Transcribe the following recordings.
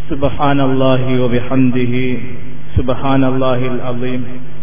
سبحان الله وبحمده سبحان الله العظيم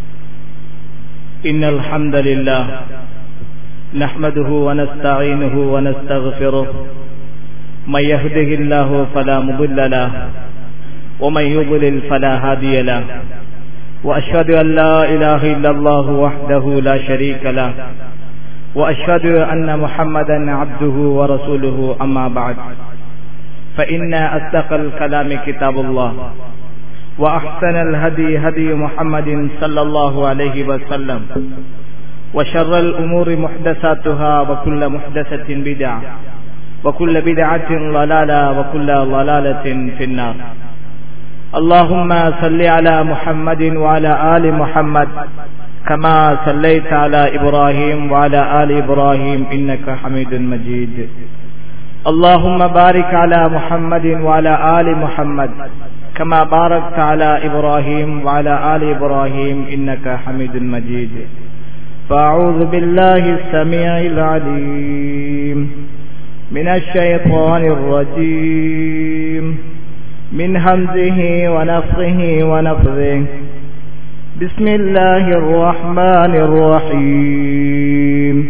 إن الحمد لله نحمده ونستعينه ونستغفره من يهده الله فلا مضل له ومن يضلل فلا هادي له وأشهد أن لا إله إلا الله وحده لا شريك له وأشهد أن محمدا عبده ورسوله أما بعد فإن أصدق الكلام كتاب الله وأحسن الهدي هدي محمد صلى الله عليه وسلم وشر الأمور محدثاتها وكل محدثة بدعة وكل بدعة ضلالة وكل ضلالة في النار اللهم صل على محمد وعلى آل محمد كما صليت على إبراهيم وعلى آل إبراهيم إنك حميد مجيد اللهم بارك على محمد وعلى آل محمد كما باركت على إبراهيم وعلى آل إبراهيم إنك حميد مجيد فأعوذ بالله السميع العليم من الشيطان الرجيم من همزه ونفخه ونفذه بسم الله الرحمن الرحيم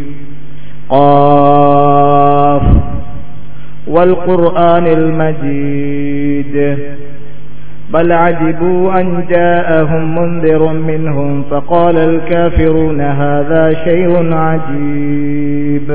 قاف والقرآن المجيد بل عجبوا أن جاءهم منذر منهم فقال الكافرون هذا شيء عجيب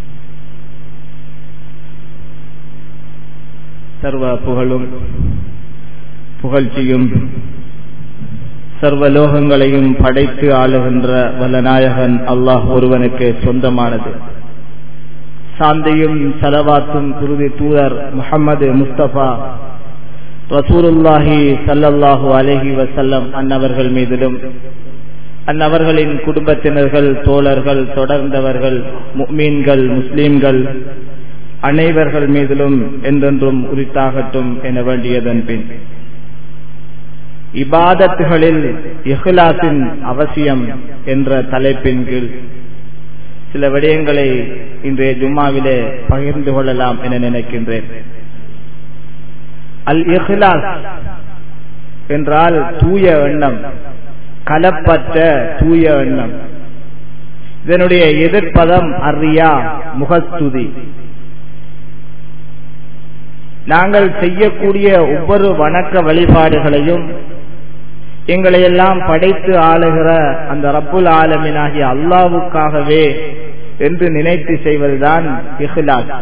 சர்வ புகழும் புகழ்ச்சியும் சர்வலோகங்களையும் படைத்து ஆளுகின்ற வல்லநாயகன் அல்லாஹ் ஒருவனுக்கு சொந்தமானது சாந்தியும் சலவாத்தும் குருதி தூதர் முகமது முஸ்தபா ரசூருல்லாஹி சல்லல்லாஹு அலஹி வசல்லம் அன்னவர்கள் மீதிலும் அன்னவர்களின் குடும்பத்தினர்கள் தோழர்கள் தொடர்ந்தவர்கள் முக்மீன்கள் முஸ்லீம்கள் அனைவர்கள் மீதிலும் என்றென்றும் உரித்தாகட்டும் என வேண்டியதன் பின் இபாதத்துகளில் இஹ்லாசின் அவசியம் என்ற தலைப்பின் கீழ் சில விடயங்களை இன்றைய ஜும்மாவிலே பகிர்ந்து கொள்ளலாம் என நினைக்கின்றேன் அல் இஹ்லாஸ் என்றால் தூய எண்ணம் கலப்பற்ற தூய எண்ணம் இதனுடைய எதிர்ப்பதம் அரியா முகஸ்துதி நாங்கள் செய்யக்கூடிய ஒவ்வொரு வணக்க வழிபாடுகளையும் எங்களை எல்லாம் படைத்து ஆளுகிற அந்த ரப்புல் ஆலமினாகிய அல்லாவுக்காகவே என்று நினைத்து செய்வதுதான் இஹ்லாஸ்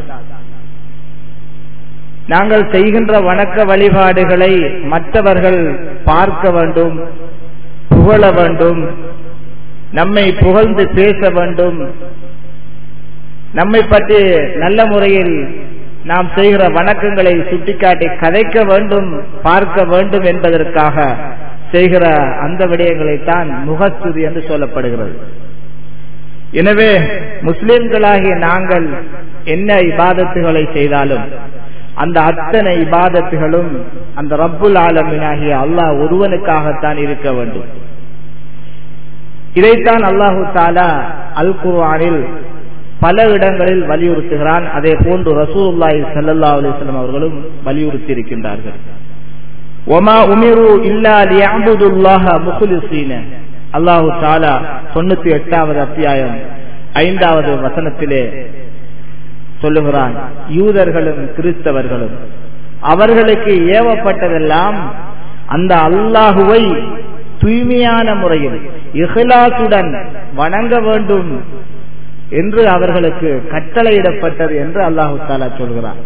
நாங்கள் செய்கின்ற வணக்க வழிபாடுகளை மற்றவர்கள் பார்க்க வேண்டும் புகழ வேண்டும் நம்மை புகழ்ந்து பேச வேண்டும் நம்மை பற்றி நல்ல முறையில் நாம் செய்கிற வணக்கங்களை சுட்டிக்காட்டி கதைக்க வேண்டும் பார்க்க வேண்டும் என்பதற்காக செய்கிற அந்த விடயங்களைத்தான் முகஸ்துதி என்று சொல்லப்படுகிறது எனவே முஸ்லிம்களாகிய நாங்கள் என்ன இபாதத்துகளை செய்தாலும் அந்த அத்தனை இபாதத்துகளும் அந்த ரப்புல் ஆலமினாகிய அல்லாஹ் ஒருவனுக்காகத்தான் இருக்க வேண்டும் இதைத்தான் அல்லாஹு தாலா அல் குர்ஆனில் பல இடங்களில் வலியுறுத்துகிறான் அதே போன்று ரசூல்லாய் சல்லா அலிஸ்லாம் அவர்களும் வலியுறுத்தி இருக்கின்றார்கள் ஒமா உமிரு இல்லா லியஅபுதுல்லாஹ முഖ்லிஸீன அல்லாஹு தஆலா 98வது அத்தியாயம் ஐந்தாவது வசனத்திலே சொல்லுகிறான் யூதர்களும் கிறிஸ்தவர்களும் அவர்களுக்கு ஏவப்பட்டதெல்லாம் அந்த அல்லாஹுவை தூய்மையான முறையில் இஹ்லாசுடன் வணங்க வேண்டும் என்று அவர்களுக்கு கட்டளையிடப்பட்டது என்று அல்லாஹு தாலா சொல்கிறார்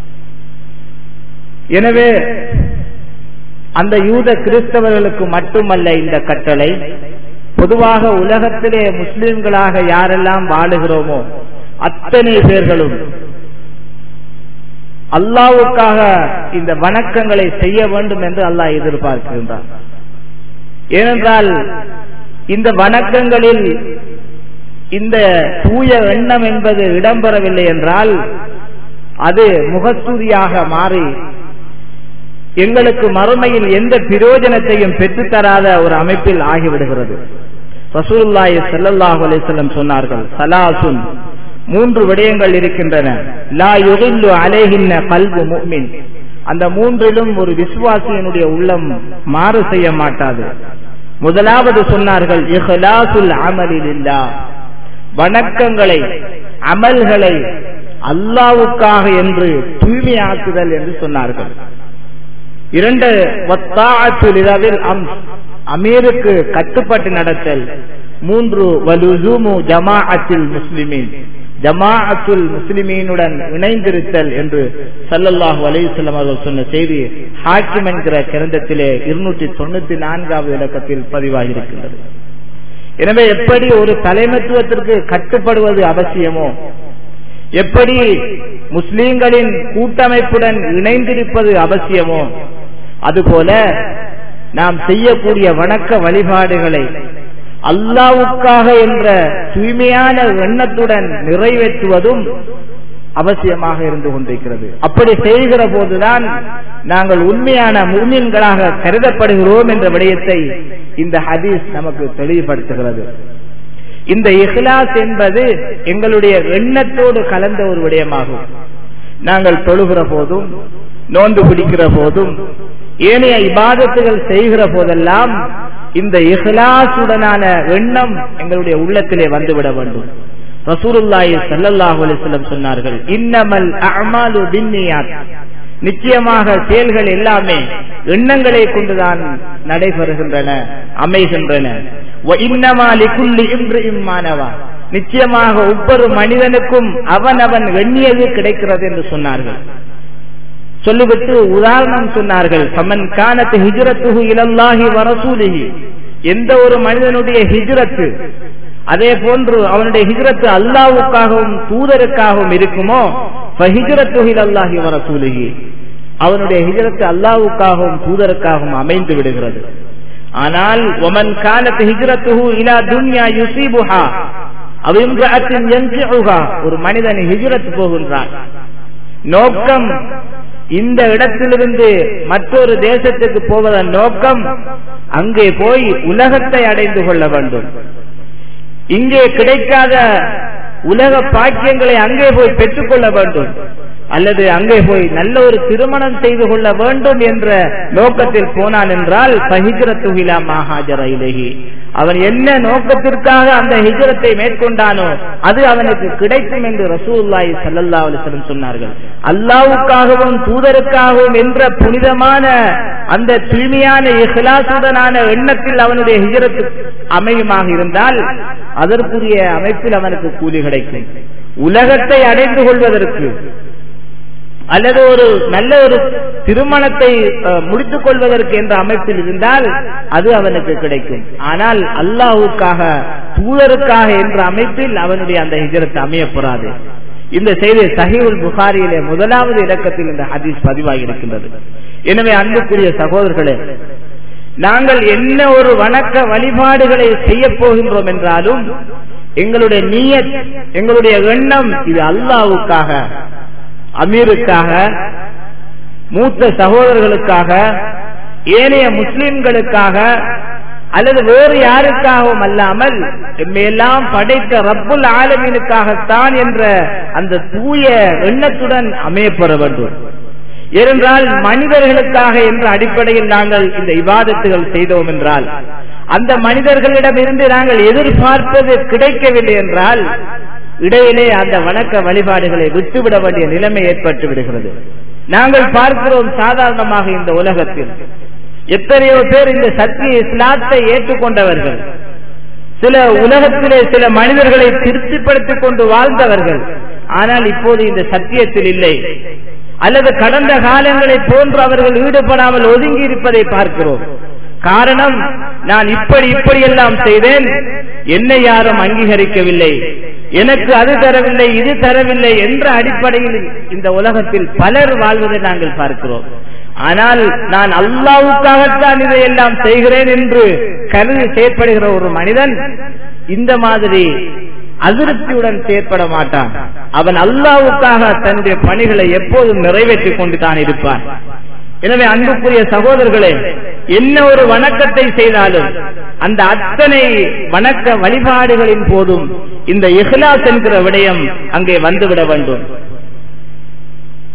எனவே அந்த யூத கிறிஸ்தவர்களுக்கு மட்டுமல்ல இந்த கட்டளை பொதுவாக உலகத்திலே முஸ்லிம்களாக யாரெல்லாம் வாழுகிறோமோ அத்தனை பேர்களும் அல்லாவுக்காக இந்த வணக்கங்களை செய்ய வேண்டும் என்று அல்லாஹ் எதிர்பார்க்கின்றார் ஏனென்றால் இந்த வணக்கங்களில் இந்த தூய எண்ணம் என்பது இடம்பெறவில்லை என்றால் அது முகஸ்துதியாக மாறி எங்களுக்கு மறுமையில் எந்த பிரயோஜனத்தையும் பெற்றுத்தராத ஒரு அமைப்பில் ஆகிவிடுகிறது ரசூலுல்லாஹி ஸல்லல்லாஹு அலைஹி வஸல்லம் சொன்னார்கள் சலாசுன் மூன்று விடயங்கள் இருக்கின்றன லா யுகில்லு அலைஹின்ன கல்பு முஃமின் அந்த மூன்றிலும் ஒரு விசுவாசியனுடைய உள்ளம் மாறு செய்ய மாட்டாது முதலாவது சொன்னார்கள் இஹ்லாசுல் அமலில்லா வணக்கங்களை அமல்களை அல்லாவுக்காக என்று தூய்மையாக்குதல் என்று சொன்னார்கள் இரண்டு அம் அமீருக்கு கட்டுப்பட்டு நடத்தல் மூன்று வலுசூமு ஜமாஅத்தில் முஸ்லிமின் ஜமாஅத்துல் முஸ்லிமீனுடன் இணைந்திருத்தல் என்று சல்லல்லாஹு அலையுசல்லம் அவர்கள் சொன்ன செய்தி ஹாக்கிம் என்கிற கிரந்தத்திலே இருநூற்றி தொண்ணூத்தி நான்காவது இலக்கத்தில் பதிவாகியிருக்கின்றது எனவே எப்படி ஒரு தலைமைத்துவத்திற்கு கட்டுப்படுவது அவசியமோ எப்படி முஸ்லீம்களின் கூட்டமைப்புடன் இணைந்திருப்பது அவசியமோ அதுபோல நாம் செய்யக்கூடிய வணக்க வழிபாடுகளை அல்லாவுக்காக என்ற தூய்மையான எண்ணத்துடன் நிறைவேற்றுவதும் அவசியமாக இருந்து கொண்டிருக்கிறது அப்படி செய்கிற போதுதான் நாங்கள் உண்மையான முர்மீன்களாக கருதப்படுகிறோம் என்ற விடயத்தை இந்த ஹதீஸ் நமக்கு தெளிவுபடுத்துகிறது இந்த இஹ்லாஸ் என்பது எங்களுடைய எண்ணத்தோடு கலந்த ஒரு விடயமாகும் நாங்கள் தொழுகிற போதும் நோன்பு பிடிக்கிற போதும் ஏனைய இபாதத்துகள் செய்கிற போதெல்லாம் இந்த இஹ்லாசுடனான எண்ணம் எங்களுடைய உள்ளத்திலே வந்துவிட வேண்டும் ரசூலுல்லாஹி ஸல்லல்லாஹு அலைஹி வஸல்லம் சொன்னார்கள் இன்னமல் அஅமாலு பின்னியாத் நிச்சயமாக செயல்கள் எல்லாமே எண்ணங்களை கொண்டுதான் நடைபெறுகின்றன அமைகின்றன நிச்சயமாக ஒவ்வொரு மனிதனுக்கும் அவன் அவன் எண்ணியது கிடைக்கிறது என்று சொன்னார்கள் சொல்லிவிட்டு உதாரணம் சொன்னார்கள் சமன் கானத்து ஹிஜ்ரத்துஹு இலல்லாஹி வரசூலிஹி எந்த ஒரு மனிதனுடைய ஹிஜ்ரத்து அதே போன்று அவனுடைய ஹிஜ்ரத்து அல்லாவுக்காகவும் தூதருக்காகவும் இருக்குமோ அல்லாஹி வரசூலிகி அவனுடைய ஹிஜரத்து அல்லாவுக்காகவும் தூதருக்காகவும் அமைந்து விடுகிறது ஆனால் ஒமன் காலத்து ஹிஜ்ரத்துஹு இலா துன்யா யுசீபுஹா அவிம்ரஅத்தின் யன்கிஉஹா ஒரு மனிதன் ஹிஜ்ரத் போகின்றான் நோக்கம் இந்த இடத்திலிருந்து மற்றொரு தேசத்துக்கு போவதன் நோக்கம் அங்கே போய் உலகத்தை அடைந்து கொள்ள வேண்டும் இங்கே கிடைக்காத உலக பாக்கியங்களை அங்கே போய் பெற்றுக்கொள்ள வேண்டும் அல்லது அங்கே போய் நல்ல ஒரு திருமணம் செய்து கொள்ள வேண்டும் என்ற நோக்கத்தில் போனான் என்றால் பஹிஜரத்துகிலா மகாஜர இலகி அவன் என்ன நோக்கத்திற்காக அந்த ஹிஜரத்தை மேற்கொண்டானோ அது அவனுக்கு கிடைக்கும் என்று ரசூல்லாய் சல்லல்லா அலிஸ்லம் சொன்னார்கள் அல்லாவுக்காகவும் தூதருக்காகவும் என்ற புனிதமான அந்த தூய்மையான இஹ்லாசுடனான எண்ணத்தில் அவனுடைய ஹிஜரத்து அமையுமாக இருந்தால் அதற்குரிய அமைப்பில் அவனுக்கு கூலி கிடைக்கும் உலகத்தை அடைந்து கொள்வதற்கு அல்லது ஒரு நல்ல ஒரு திருமணத்தை முடித்துக் கொள்வதற்கு என்ற அமைப்பில் இருந்தால் அது அவனுக்கு கிடைக்கும் ஆனால் அல்லாஹுக்காக தூதருக்காக என்ற அமைப்பில் அவனுடைய அந்த ஹிஜரத்து அமையப்படாது இந்த செய்தி சஹீவுல் புகாரியிலே முதலாவது இலக்கத்தில் இந்த ஹதீஸ் பதிவாகி இருக்கின்றது எனவே அன்புக்குரிய சகோதரர்களே நாங்கள் என்ன ஒரு வணக்க வழிபாடுகளை செய்ய போகின்றோம் என்றாலும் எங்களுடைய நீயத் எங்களுடைய எண்ணம் இது அல்லாவுக்காக அமீருக்காக மூத்த சகோதரர்களுக்காக ஏனைய முஸ்லிம்களுக்காக அல்லது வேறு யாருக்காகவும் அல்லாமல் எம்மையெல்லாம் படைத்த ரப்புல் ஆலமீனுக்காகத்தான் என்ற அந்த தூய எண்ணத்துடன் அமையப்பெற வேண்டும் ஏனென்றால் மனிதர்களுக்காக என்ற அடிப்படையில் நாங்கள் இந்த இவாதத்துகள் செய்தோம் என்றால் அந்த மனிதர்களிடமிருந்து நாங்கள் எதிர்பார்ப்பது கிடைக்கவில்லை என்றால் இடையிலே அந்த வணக்க வழிபாடுகளை விட்டுவிட வேண்டிய நிலைமை ஏற்பட்டு விடுகிறது நாங்கள் பார்க்கிறோம் சாதாரணமாக இந்த உலகத்தில் எத்தனையோ பேர் இந்த சத்திய இஸ்லாத்தை ஏற்றுக்கொண்டவர்கள் சில உலகத்திலே சில மனிதர்களை திருப்திப்படுத்திக் கொண்டு வாழ்ந்தவர்கள் ஆனால் இப்போது இந்த சத்தியத்தில் இல்லை அல்லது கடந்த காலங்களை போன்று அவர்கள் ஈடுபடாமல் ஒதுங்கி இருப்பதை பார்க்கிறோம் காரணம் நான் இப்படி இப்படி எல்லாம் செய்தேன் என்னை யாரும் அங்கீகரிக்கவில்லை எனக்கு அது தரவில்லை இது தரவில்லை என்ற அடிப்படையில் இந்த உலகத்தில் பலர் வாழ்வதை நாங்கள் பார்க்கிறோம் ஆனால் நான் அல்லாவுக்காகத்தான் இதையெல்லாம் செய்கிறேன் என்று கருதி செயற்படுகிற ஒரு மனிதன் இந்த மாதிரி அதிருப்தியுடன் செயற்பட மாட்டான் அவன் அல்லாவுக்காக தன்னுடைய பணிகளை எப்போதும் நிறைவேற்றிக் கொண்டு தான் இருப்பான் எனவே அன்புக்குரிய சகோதரர்களே என்ன ஒரு வணக்கத்தை செய்தாலும் அந்த அத்தனை வணக்க வழிபாடுகளின் போதும் இந்த இஹ்லாஸ் என்கிற விடயம் அங்கே வந்துவிட வேண்டும்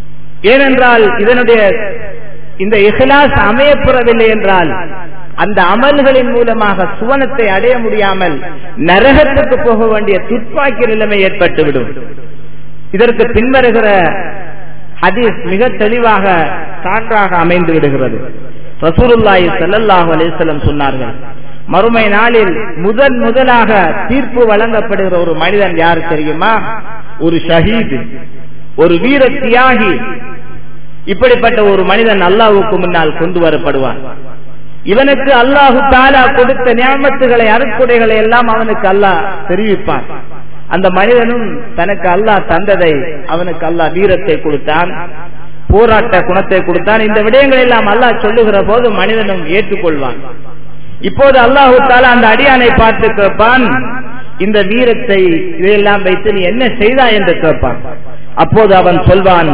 ஏனென்றால் இதனுடைய இந்த இஹ்லாஸ் அமையப்பெறவில்லை என்றால் அந்த அமல்களின் மூலமாக சுவனத்தை அடைய முடியாமல் நரகத்துக்கு போக வேண்டிய துப்பாக்கி நிலைமை ஏற்பட்டுவிடும் இதற்கு பின்வருகிற ஹதீஸ் மிக தெளிவாக சான்றாக அமைந்து விடுகிறது ரசூலுல்லாஹி ஸல்லல்லாஹு அலைஹி வஸல்லம் சொன்னார்கள் மறுமை நாளில் முதன் முதலாக தீர்ப்பு வழங்கப்படுகிற ஒரு மனிதன் யார் தெரியுமா ஒரு ஷஹீத் ஒரு வீர தியாகி இப்படிப்பட்ட ஒரு மனிதன் அல்லாஹுக்கு முன்னால் கொண்டு வரப்படுவான் இவனுக்கு அல்லாஹு தாலா கொடுத்த ஞாபகத்துகளை அருக்குடைகளை எல்லாம் அவனுக்கு அல்லாஹ் தெரிவிப்பான் அந்த மனிதனும் தனக்கு அல்லாஹ் தந்ததை அவனுக்கு அல்லாஹ் வீரத்தை கொடுத்தான் போராட்ட குணத்தை கொடுத்தான் இந்த விடயங்கள் எல்லாம் அல்லாஹ் சொல்லுகிற போது மனிதனும் ஏற்றுக்கொள்வான் இப்போது அல்லாஹு தாலா அந்த அடியானை பார்த்து கேட்பான் இந்த வீரத்தை இதையெல்லாம் வைத்து நீ என்ன செய்தாய் என்று கேட்பான் அப்போது அவன் சொல்வான்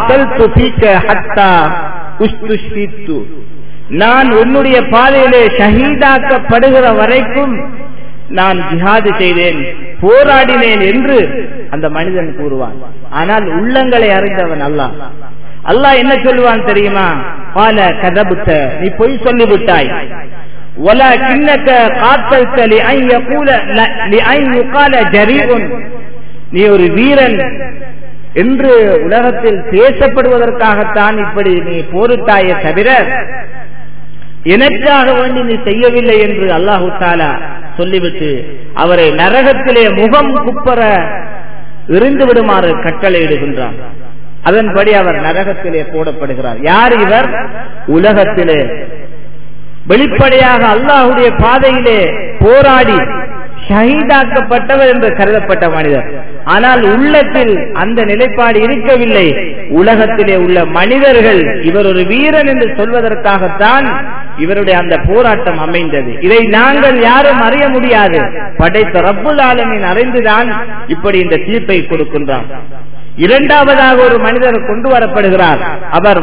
நான் உன்னுடைய பாதையிலே ஷஹீதாக்கப்படுகிற வரைக்கும் நான் ஜிஹாது செய்தேன் போராடினேன் என்று அந்த மனிதன் கூறுவான் ஆனால் உள்ளங்களை அறிந்தவன் அல்லாஹ் அல்லாஹ் என்ன சொல்லுவான் தெரியுமா பால கதபுத்த நீ பொய் சொல்லிவிட்டாய் ولكنك قاتلت لأن يقول لأن يقال جريء நீ ஒரு வீரன் என்று உலகத்தில் பேசப்படுவதற்காகத்தான் இப்படி நீ போரிட்டாயே தவிர எனக்காக வேண்டி நீ செய்யவில்லை என்று அல்லாஹு தாலா சொல்லிவிட்டு அவரை நரகத்திலே முகம் குப்பர எறிந்து விடுமாறு கட்டளையிடுகின்றார் அதன்படி அவர் நரகத்திலே போடப்படுகிறார் யார் இவர் உலகத்திலே வெளிப்படையாக அல்லாஹுடைய பாதையிலே போராடி ஷஹீதாக்கப்பட்டவர் என்று கருதப்பட்ட மனிதர் ஆனால் உள்ளத்தில் அந்த நிலைப்பாடு இருக்கவில்லை உலகத்திலே உள்ள மனிதர்கள் இவர் ஒரு வீரன் என்று சொல்வதற்காகத்தான் இவருடைய அந்த போராட்டம் அமைந்தது இதை நாங்கள் யாரும் அறிய முடியாது படைத்த ரப்புல் ஆலமின் அறிந்துதான் இப்படி இந்த தீர்ப்பை கொடுக்கின்றார் இரண்டாவதாக ஒரு மனிதர் கொண்டு வரப்படுகிறார் அவர்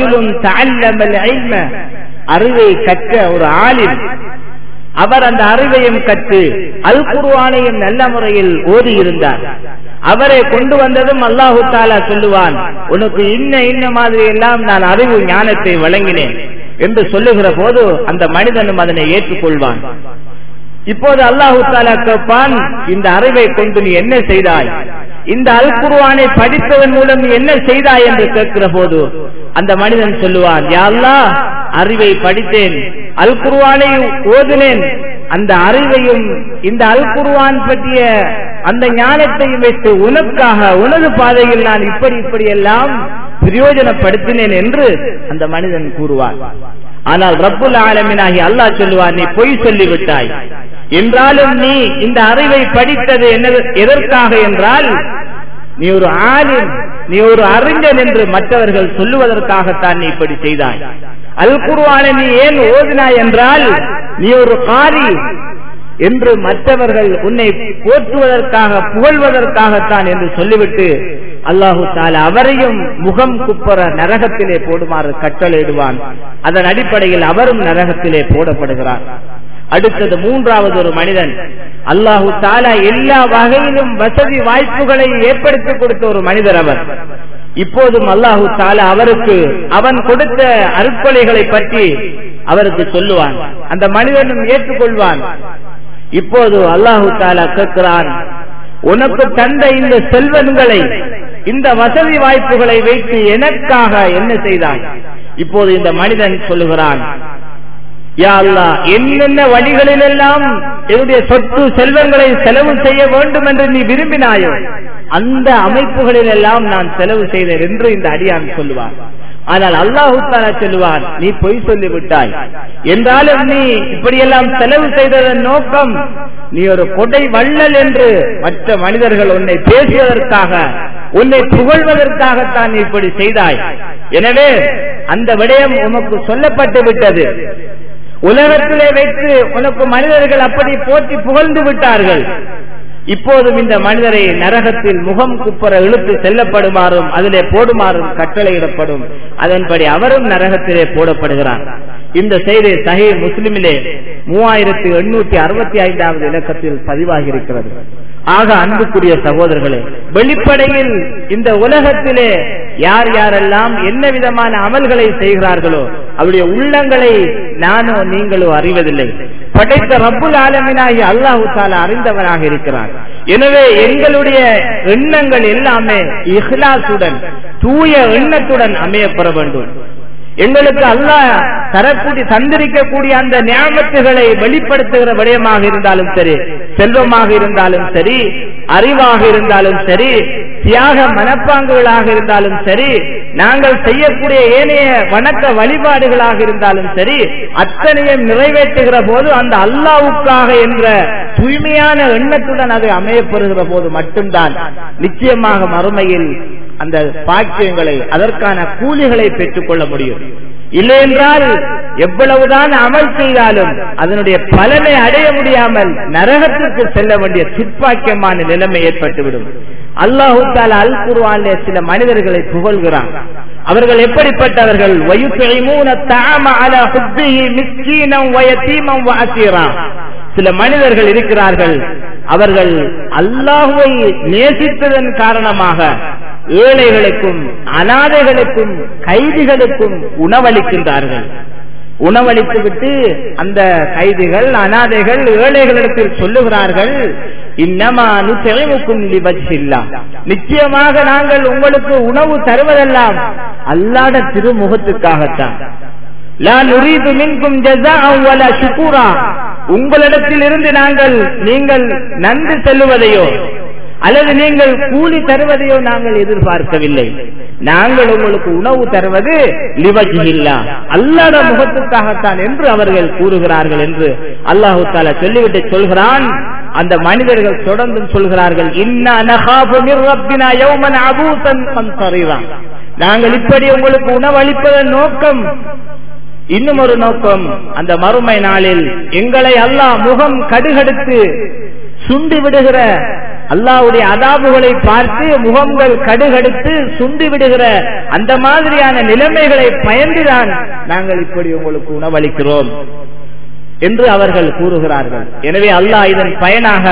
அறிவை கற்ற ஒரு ஆளில் அவர் அந்த அறிவையும் கற்று அல் குருவானையும் நல்ல முறையில் ஓதி இருந்தார் அவரை கொண்டு வந்ததும் அல்லாஹு தாலா சொல்லுவான் உனக்கு இன்ன இன்ன மாதிரி எல்லாம் நான் அறிவு ஞானத்தை வழங்கினேன் என்று சொல்லுகிற போது அந்த மனிதனும் அதனை ஏற்றுக்கொள்வான் இப்போது அல்லாஹு தாலா கேட்பான் இந்த அறிவை கொண்டு நீ என்ன செய்தாய் இந்த அல் குருவானை படித்ததன் மூலம் நீ என்ன செய்தாய் என்று கேட்கிற போது அந்த மனிதன் சொல்லுவான் யாழ்லா அறிவை படித்தேன் அல் குருவானை ஓதினேன் அந்த அறிவையும் இந்த அல் குருவான் பற்றிய அந்த ஞானத்தையும் வைத்து உனக்காக உனது பாதையில் நான் இப்படி இப்படி எல்லாம் பிரயோஜனப்படுத்தினேன் என்று அந்த மனிதன் கூறுவான் ஆனால் ரப்புல் ஆலமினாகி அல்லாஹ் சொல்லுவார் நீ பொய் சொல்லிவிட்டாய் என்றாலும் நீ இந்த அறிவை படித்தது என்ன எதற்காக என்றால் நீ ஒரு ஆலிம் நீ ஒரு அறிஞன் என்று மற்றவர்கள் சொல்லுவதற்காகத்தான் நீ இப்படி செய்தாய் அல் குருவானை நீ ஏன் ஓதினாய் என்றால் நீ ஒரு காரி என்று மற்றவர்கள் உன்னை போற்றுவதற்காக புகழ்வதற்காகத்தான் என்று சொல்லிவிட்டு அல்லாஹு தால அவரையும் முகம் குப்பர நரகத்திலே போடுமாறு கட்டளையிடுவான் அதன் அடிப்படையில் அவரும் நரகத்திலே போடப்படுகிறார் அடுத்தது மூன்றாவது ஒரு மனிதன் அல்லாஹு தாலா எல்லா வகையிலும் வசதி வாய்ப்புகளை ஏற்படுத்தி கொடுத்த ஒரு மனிதர் அவர் இப்போதும் அல்லாஹு தாலா அவருக்கு அவன் கொடுத்த அருட்கொலைகளை பற்றி அவருக்கு சொல்லுவான் அந்த மனிதனும் ஏற்றுக்கொள்வான் இப்போது அல்லாஹு தாலா கேட்கிறான் உனக்கு தந்த இந்த செல்வன்களை இந்த வசதி வாய்ப்புகளை வைத்து எனக்காக என்ன செய்தாய் இப்போது இந்த மனிதன் சொல்லுகிறான் யா அல்லா என்னென்ன வழிகளிலெல்லாம் என்னுடைய சொத்து செல்வங்களை செலவு செய்ய வேண்டும் என்று நீ விரும்பினாயோ அந்த அமைப்புகளில் எல்லாம் நான் செலவு செய்தேன் என்று இந்த அடியான் சொல்லுவான் ஆனால் அல்லாஹு தாலா சொல்லுவான் நீ பொய் சொல்லி விட்டாய் என்றாலும் நீ இப்படியெல்லாம் செலவு செய்ததன் நோக்கம் நீ ஒரு கொடை வள்ளல் என்று மற்ற மனிதர்கள் உன்னை பேசுவதற்காக உன்னை புகழ்வதற்காகத்தான் நீ இப்படி செய்தாய் எனவே அந்த விடயம் உனக்கு சொல்லப்பட்டு விட்டது உலகத்திலே வைத்து உனக்கு மனிதர்கள் அப்படி போற்றி புகழ்ந்து விட்டார்கள் இப்போதும் இந்த மனிதரை நரகத்தில் முகம் குப்புற இழுத்து செல்லப்படுமாறும் அதிலே போடுமாறும் கட்டளையிடப்படும் அதன்படி அவரும் நரகத்திலே போடப்படுகிறார் இந்த செய்தி சஹி முஸ்லிமிலே மூவாயிரத்தி எண்ணூத்தி அறுபத்தி ஐந்தாவது இலக்கத்தில் பதிவாகி இருக்கிறது ஆக அன்புக்குரிய சகோதரர்களே வெளிப்படையில் இந்த உலகத்திலே யார் யாரெல்லாம் என்ன விதமான அமல்களை செய்கிறார்களோ அவருடைய உள்ளங்களை நானோ நீங்களோ அறிவதில்லை படைத்த ரப்புல் ஆலமினாகி அல்லாஹு தாலா அறிந்தவனாக இருக்கிறார் எனவே எங்களுடைய எண்ணங்கள் எல்லாமே இஹ்லாசுடன் தூய எண்ணத்துடன் அமையப்பெற வேண்டும் எங்களுக்கு அல்லாஹ் தரக்கூடிய தந்திரிக்கக்கூடிய அந்த ஞாபகத்துகளை வெளிப்படுத்துகிற விடயமாக இருந்தாலும் சரி செல்வமாக இருந்தாலும் சரி அறிவாக இருந்தாலும் சரி தியாக மனப்பாங்குகளாக இருந்தாலும் சரி நாங்கள் செய்யக்கூடிய ஏனைய வணக்க வழிபாடுகளாக இருந்தாலும் சரி அத்தனையும் நிறைவேற்றுகிற போது அந்த அல்லாவுக்காக என்ற தூய்மையான எண்ணத்துடன் அது அமையப்பெறுகிற போது மட்டும்தான் நிச்சயமாக மறுமையில் அந்த பாக்கியங்களை அதற்கான கூலிகளை பெற்றுக் கொள்ள முடியும் இல்லை என்றால் எவ்வளவுதான் அமல் செய்தாலும் அதனுடைய பலனை அடைய முடியாமல் நரகத்திற்கு செல்ல வேண்டிய துப்பாக்கியமான நிலைமை ஏற்பட்டுவிடும் அல்லாஹு தாலா அல் குருவானிலே சில மனிதர்களை புகழ்கிறான் அவர்கள் எப்படிப்பட்டவர்கள் சில மனிதர்கள் இருக்கிறார்கள் அவர்கள் அல்லாஹுவை நேசித்ததன் காரணமாக ஏழைகளுக்கும் அனாதைகளுக்கும் கைதிகளுக்கும் உணவளிக்கின்றார்கள் உணவளித்து விட்டு அந்த கைதிகள் அனாதைகள் ஏழைகளிடத்தில் சொல்லுகிறார்கள் இன்னமானு தெளிவுக்கும் லிபச்சில்லா நிச்சயமாக நாங்கள் உங்களுக்கு உணவு தருவதெல்லாம் அல்லாட திருமுகத்துக்காகத்தான் உங்களிடத்தில் இருந்து நாங்கள் நீங்கள் நன்றி செல்லுவதையோ அல்லது நீங்கள் கூலி தருவதையோ நாங்கள் எதிர்பார்க்கவில்லை நாங்கள் உங்களுக்கு உணவு தருவது லிவஜில்லா அல்லாட முகத்துக்காகத்தான் என்று அவர்கள் கூறுகிறார்கள் என்று அல்லாஹு தாலா சொல்லிவிட்டு சொல்கிறான் அந்த மனிதர்கள் தொடர்ந்தும் சொல்கிறார்கள் நாங்கள் இப்படி உங்களுக்கு உணவளிப்பதன் நோக்கம் இன்னும் ஒரு நோக்கம் அந்த மறுமை நாளில் எங்களை அல்லாஹ் முகம் கடுகடுத்து சுண்டி விடுகிற அல்லாவுடைய அதாபுகளை பார்த்து முகங்கள் கடுகடுத்து சுண்டி விடுகிற அந்த மாதிரியான நிலைமைகளை பயந்துதான் நாங்கள் இப்படி உங்களுக்கு உணவளிக்கிறோம் என்று அவர்கள் கூறுகிறார்கள் எனவே அல்லாஹ் இதன் பயனாக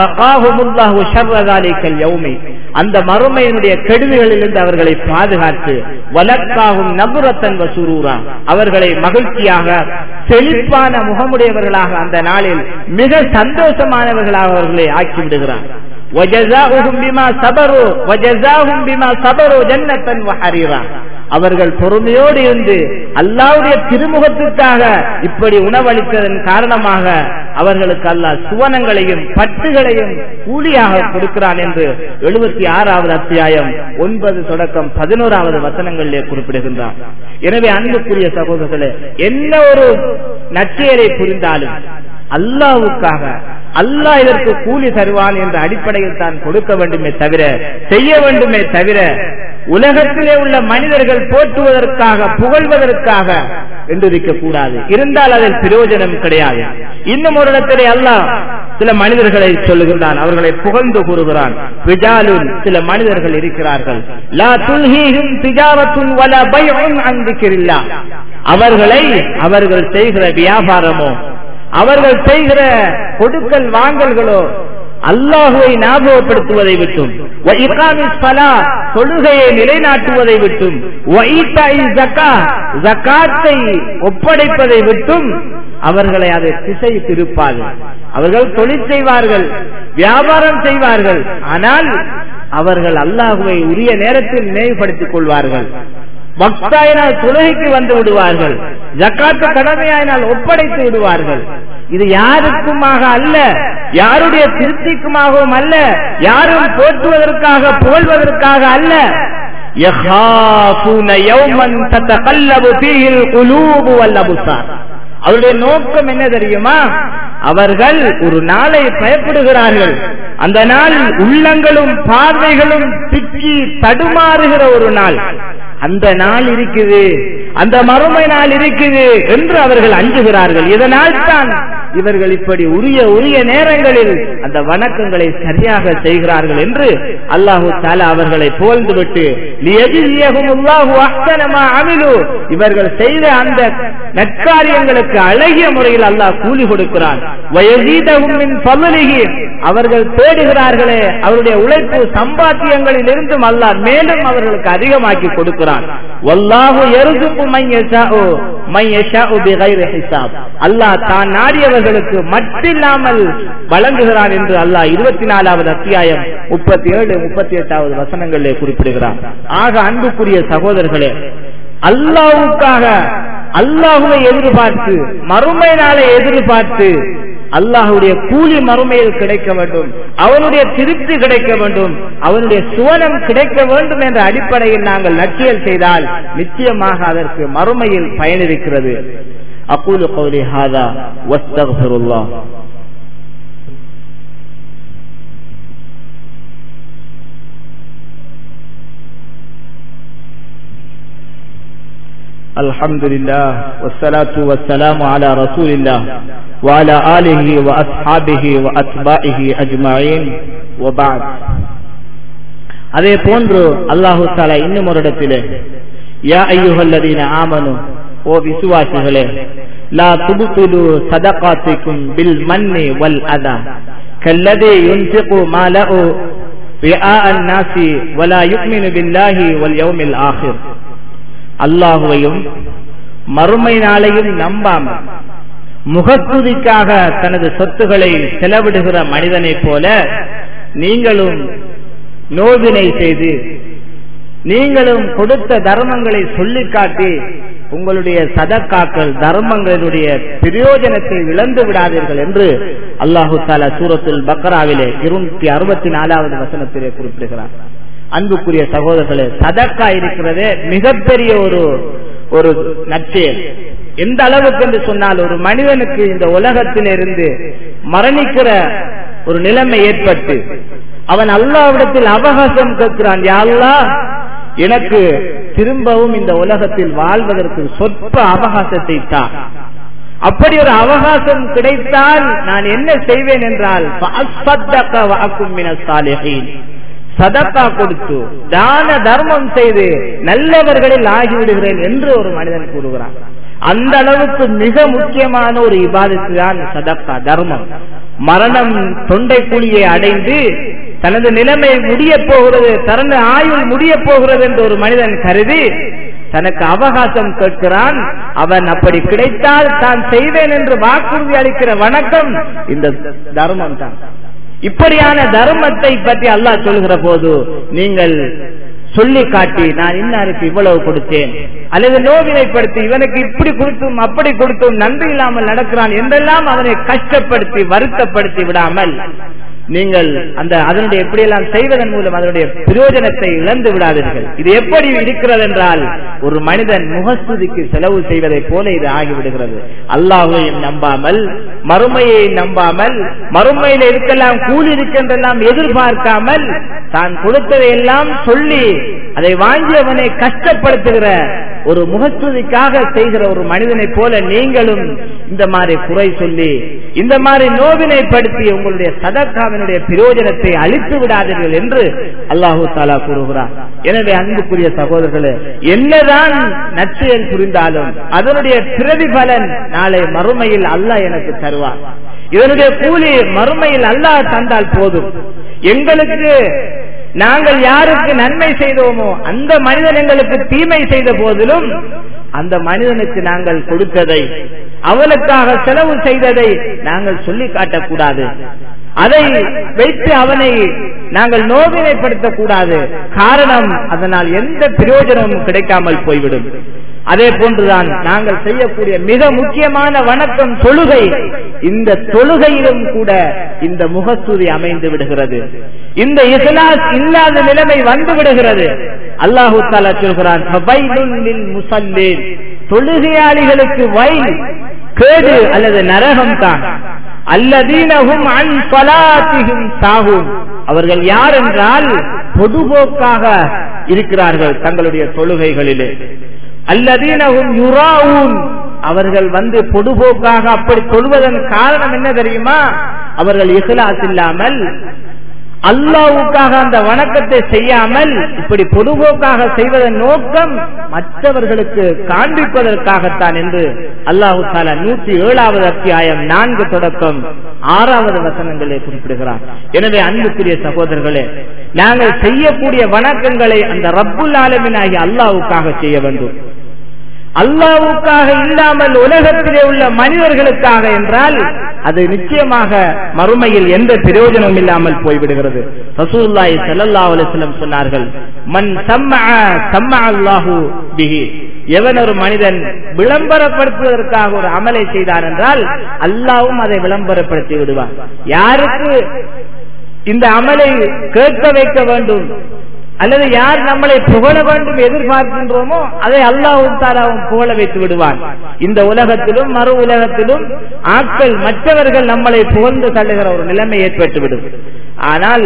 அந்த மறுமையினுடைய கெடுதிகளிலிருந்து அவர்களை பாதுகாத்து வழக்காகும் நபுரத்தன் வசூரூரா அவர்களை மகிழ்ச்சியாக செழிப்பான முகமுடையவர்களாக அந்த நாளில் மிக சந்தோஷமானவர்களாக அவர்களை ஆக்கிவிடுகிறார் وجزاؤهم بما صبروا وجزاهم بما صبروا جنة وحريرا அவர்கள் பொறுமையோடு இருந்து அல்லாவுடைய திருமுகத்திற்காக இப்படி உணவளித்ததன் காரணமாக அவர்களுக்கு அல்லாஹ் சுவனங்களையும் பட்டுகளையும் கூலியாக கொடுக்கிறான் என்று எழுபத்தி ஆறாவது அத்தியாயம் ஒன்பது தொடக்கம் பதினோராவது வசனங்களிலே குறிப்பிடுகின்றார் எனவே அன்புக்குரிய சகோதரர்களே என்ன ஒரு நற்செயலை புரிந்தாலும் அல்லாவுக்காக அல்லாஹ் இதற்கு கூலி தருவான் என்ற அடிப்படையில் தான் கொடுக்க வேண்டுமே தவிர செய்ய வேண்டுமே தவிர உலகத்திலே உள்ள மனிதர்கள் போற்றுவதற்காக புகழ்வதற்காக என்று இருக்கக்கூடாது இருந்தால் அதில் பிரயோஜனம் கிடையாது இன்னும் ஒரு இடத்திலே அல்லாஹ் சில மனிதர்களை சொல்லுகின்றான் அவர்களை புகழ்ந்து கூறுகிறான் பிஜாலுன் சில மனிதர்கள் இருக்கிறார்கள் லா துல்ஹீஹும் திஜாரத்துன் வல பைஉன் அன் திக்ரில்லா அவர்களை அவர்கள் செய்கிற வியாபாரமோ அவர்கள் செய்கிற கொடுக்கல் வாங்கல்களோ அல்லாஹுவை ஞாபகப்படுத்துவதை விட்டும் தொழுகையை நிலைநாட்டுவதை விட்டும் ஜக்காத்தை ஒப்படைப்பதை விட்டும் அவர்களை அதை திசை திருப்பாது அவர்கள் தொழில் செய்வார்கள் வியாபாரம் செய்வார்கள் ஆனால் அவர்கள் அல்லாஹுவை உரிய நேரத்தில் நினைவுபடுத்திக் கொள்வார்கள் பக்தாயினால் தொழுகைக்கு வந்து விடுவார்கள் ஜக்காத்து கடமையாயினால் ஒப்படைத்து விடுவார்கள் இது யாருக்குமாக அல்ல யாருடைய திருப்திக்குமாகவும் அல்ல யாரும் போற்றுவதற்காக புகழ்வதற்காக அல்ல அவருடைய நோக்கம் என்ன தெரியுமா அவர்கள் ஒரு நாளை பயப்படுகிறார்கள் அந்த நாள் உள்ளங்களும் பார்வைகளும் திக்கி தடுமாறுகிற ஒரு நாள் அந்த நாள் இருக்குது அந்த மறுமை நாள் இருக்குது என்று அவர்கள் அஞ்சுகிறார்கள் இதனால் தான் இவர்கள் இப்படி உரிய உரிய நேரங்களில் அந்த வணக்கங்களை சரியாக செய்கிறார்கள் என்று அல்லாஹு தாலா அவர்களை புகழ்ந்துவிட்டு இவர்கள் செய்த அந்த நற்காரியங்களுக்கு அழகிய முறையில் அல்லாஹ் கூலி கொடுக்கிறான் அவர்கள் தேடுகிறார்களே அவருடைய உழைப்பு சம்பாத்தியங்களில் இருந்தும் அல்லாஹ் மேலும் அவர்களுக்கு அதிகமாக்கி கொடுக்கிறான் அல்லாஹ் தான் நாடியவர்களுக்கு மட்டில்லாமல் வழங்குகிறான் என்று அல்லாஹ் இருபத்தி நாலாவது அத்தியாயம் முப்பத்தி ஏழு முப்பத்தி எட்டாவது வசனங்களிலே குறிப்பிடுகிறார் ஆக அன்புக்குரிய சகோதரர்களே அல்லாவுக்காக அல்லாஹுவை எதிர்பார்த்து மறுமை நாளை எதிர்பார்த்து அல்லாஹுடைய கூலி மறுமையில் கிடைக்க வேண்டும் அவனுடைய திருப்தி கிடைக்க வேண்டும் அவனுடைய சுவனம் கிடைக்க வேண்டும் என்ற அடிப்படையில் நாங்கள் லட்சியம் செய்தால் நிச்சயமாக அதற்கு மறுமையில் பயனிருக்கிறது அக்கூலு கௌலி ஹாதா வஸ்தகுல்லா الحمد لله والصلاة والسلام على رسول الله وعلى آله وأصحابه وأتباعه أجمعين وبعد அதே போன்று அல்லாஹு தாலா இன்னும் ஒரு இடத்திலே யா ஐயுகல்லதீன ஆமனு ஓ விசுவாசிகளே லா துபுத்துலு சதகாத்திக்கும் பில் மன்னி வல் அதா கல்லதே யுன்ஃபிகு மாலஉ ரிஆ الناس ولا يؤمن بالله واليوم الآخر அல்லாஹுவையும் மறுமை நாளையும் நம்பாமல் முகத்துதிக்காக தனது சொத்துக்களை செலவிடுகிற மனிதனைப் போல நீங்களும் நோவினை செய்து நீங்களும் கொடுத்த தர்மங்களை சொல்லி காட்டி உங்களுடைய சதக்காக்கள் தர்மங்களுடைய பிரயோஜனத்தை இழந்து விடாதீர்கள் என்று அல்லாஹு தாலா சூரத்துல் பக்ராவிலே இருநூத்தி அறுபத்தி நாலாவது வசனத்திலே குறிப்பிடுகிறார் அன்புக்குரிய சகோதரர்களே சதக்கா இருக்கிறதே மிகப்பெரிய ஒரு ஒரு நற்செயல் எந்த அளவுக்கு என்று சொன்னால் ஒரு மனிதனுக்கு இந்த உலகத்திலிருந்து மரணிக்கிற ஒரு நிலைமை ஏற்பட்டு அவன் அல்லாவிடத்தில் அவகாசம் கேட்கிறான் யாழ்லா எனக்கு திரும்பவும் இந்த உலகத்தில் வாழ்வதற்கு சொற்ப அவகாசத்தை தான் அப்படி ஒரு அவகாசம் கிடைத்தால் நான் என்ன செய்வேன் என்றால் சதக்கா கொடுத்து தான தர்மம் செய்து நல்லவர்களில் ஆகிவிடுகிறேன் என்று ஒரு மனிதன் கூறுகிறான் அந்த அளவுக்கு மிக முக்கியமான ஒரு இபாதத்து தான் சதக்கா தர்மம் மரணம் தொண்டை குழியை அடைந்து தனது நிலைமை முடிய போகிறது தனது ஆயுள் முடிய போகிறது என்று ஒரு மனிதன் கருதி தனக்கு அவகாசம் கேட்கிறான் அவன் அப்படி கிடைத்தால் தான் செய்வேன் என்று வாக்குறுதி அளிக்கிற வணக்கம் இந்த தர்மம் தான் இப்படியான தர்மத்தை பற்றி அல்லாஹ் சொல்கிற போது நீங்கள் சொல்லி காட்டி நான் இன்னாருக்கு இவ்வளவு கொடுத்தேன் அல்லது நோவினைப்படுத்தி இவனுக்கு இப்படி கொடுத்தும் அப்படி கொடுத்தும் நன்றி இல்லாமல் நடக்கிறான் என்றெல்லாம் அவனை கஷ்டப்படுத்தி வருத்தப்படுத்தி விடாமல் நீங்கள் அந்த அதனுடைய எப்படியெல்லாம் செய்வதன் மூலம் அதனுடைய பிரயோஜனத்தை இழந்து விடாதீர்கள் இது எப்படி இருக்கிறது என்றால் ஒரு மனிதன் முகஸ்துதிக்கு செலவு செய்வதை போல இது ஆகிவிடுகிறது அல்லாஹையும் நம்பாமல் மறுமையை நம்பாமல் மறுமையில் இருக்கலாம் கூலி இருக்கின்றெல்லாம் எதிர்பார்க்காமல் தான் கொடுத்ததை எல்லாம் சொல்லி அதை வாங்கியவனை கஷ்டப்படுத்துகிற ஒரு முகஸ்துதிக்காக செய்கிற ஒரு மனிதனை போல நீங்களும் இந்த மாதிரி குறை சொல்லி இந்த மாதிரி நோவினைப்படுத்தி உங்களுடைய சதக்காவினுடைய பிரயோஜனத்தை அழித்து விடாதீர்கள் என்று அல்லாஹூ தாலா கூறுகிறார் எனவே அன்புக்குரிய சகோதரர்களே என்னதான் நற்செயல் புரிந்தாலும் அதனுடைய பிரதிபலன் நாளை மறுமையில் அல்லாஹ் எனக்கு தருவார் இதனுடைய கூலி மறுமையில் அல்லாஹ் தந்தால் போதும் எங்களுக்கு நாங்கள் யாருக்கு நன்மை செய்தோமோ அந்த மனிதன் எங்களுக்கு தீமை செய்த போதிலும் அந்த மனிதனுக்கு நாங்கள் கொடுத்ததை அவனுக்காக செலவு செய்ததை நாங்கள் சொல்லி காட்டக்கூடாது அதை வைத்து அவனை நாங்கள் நோவினைப்படுத்தக் கூடாது காரணம் அதனால் எந்த பிரயோஜனமும் கிடைக்காமல் போய்விடும் அதே போன்றுதான் நாங்கள் செய்யக்கூடிய மிக முக்கியமான வணக்கம் தொழுகை இந்த தொழுகையிலும் கூட இந்த முகஸ்துதி அமைந்து விடுகிறது இந்த இஸ்லாஸ் இல்லாத நிலைமை வந்து விடுகிறது அல்லாஹு தாலா சொல்கிறான் தொழுகையாளிகளுக்கு வயல் கேடு அல்லது நரகம் தான் அல்லதீனகும் அன் பலாத்திகும் சாகும் அவர்கள் யார் என்றால் பொதுபோக்காக இருக்கிறார்கள் தங்களுடைய தொழுகைகளிலே அல்லதீனகும் யுராவும் அவர்கள் வந்து பொதுபோக்காக அப்படி தொழுவதன் காரணம் என்ன தெரியுமா அவர்கள் இஹ்லாஸ் இல்லாமல் அல்லாவுக்காக அந்த வணக்கத்தை செய்யாமல் இப்படி பொதுபோக்காக செய்வதன் நோக்கம் மற்றவர்களுக்கு காண்பிப்பதற்காகத்தான் என்று அல்லாஹு தாலா நூற்றி ஏழாவது அத்தியாயம் நான்கு தொடக்கம் ஆறாவது வசனங்களை குறிப்பிடுகிறார் எனவே அன்புக்குரிய சகோதரர்களே நாங்கள் செய்யக்கூடிய வணக்கங்களை அந்த ரப்புல் ஆலமினாகி அல்லாவுக்காக செய்ய வேண்டும் அல்லாவுக்காக இல்லாமல் உலகத்திலே உள்ள மனிதர்களுக்காக என்றால் அது நிச்சயமாக மறுமையில் எந்த பிரயோஜனமும் இல்லாமல் போய்விடுகிறது ரசூல்லாய் சல்லா அலிஸ்லம் சொன்னார்கள் மண் சம்ம சம்ம அல்லாஹு பிஹி எவன் ஒரு மனிதன் விளம்பரப்படுத்துவதற்காக ஒரு அமலை செய்தார் என்றால் அல்லாவும் அதை விளம்பரப்படுத்தி விடுவார் யாருக்கு இந்த அமலை கேட்க வைக்க வேண்டும் அல்லது யார் நம்மளை புகழ வேண்டும் எதிர்பார்க்கின்றோமோ அதை அல்லாவும் தாராவும் புகழ வைத்து விடுவான் இந்த உலகத்திலும் மறு உலகத்திலும் ஆட்கள் மற்றவர்கள் நம்மளை புகழ்ந்து தள்ளுகிற ஒரு நிலைமை ஏற்பட்டுவிடும் ஆனால்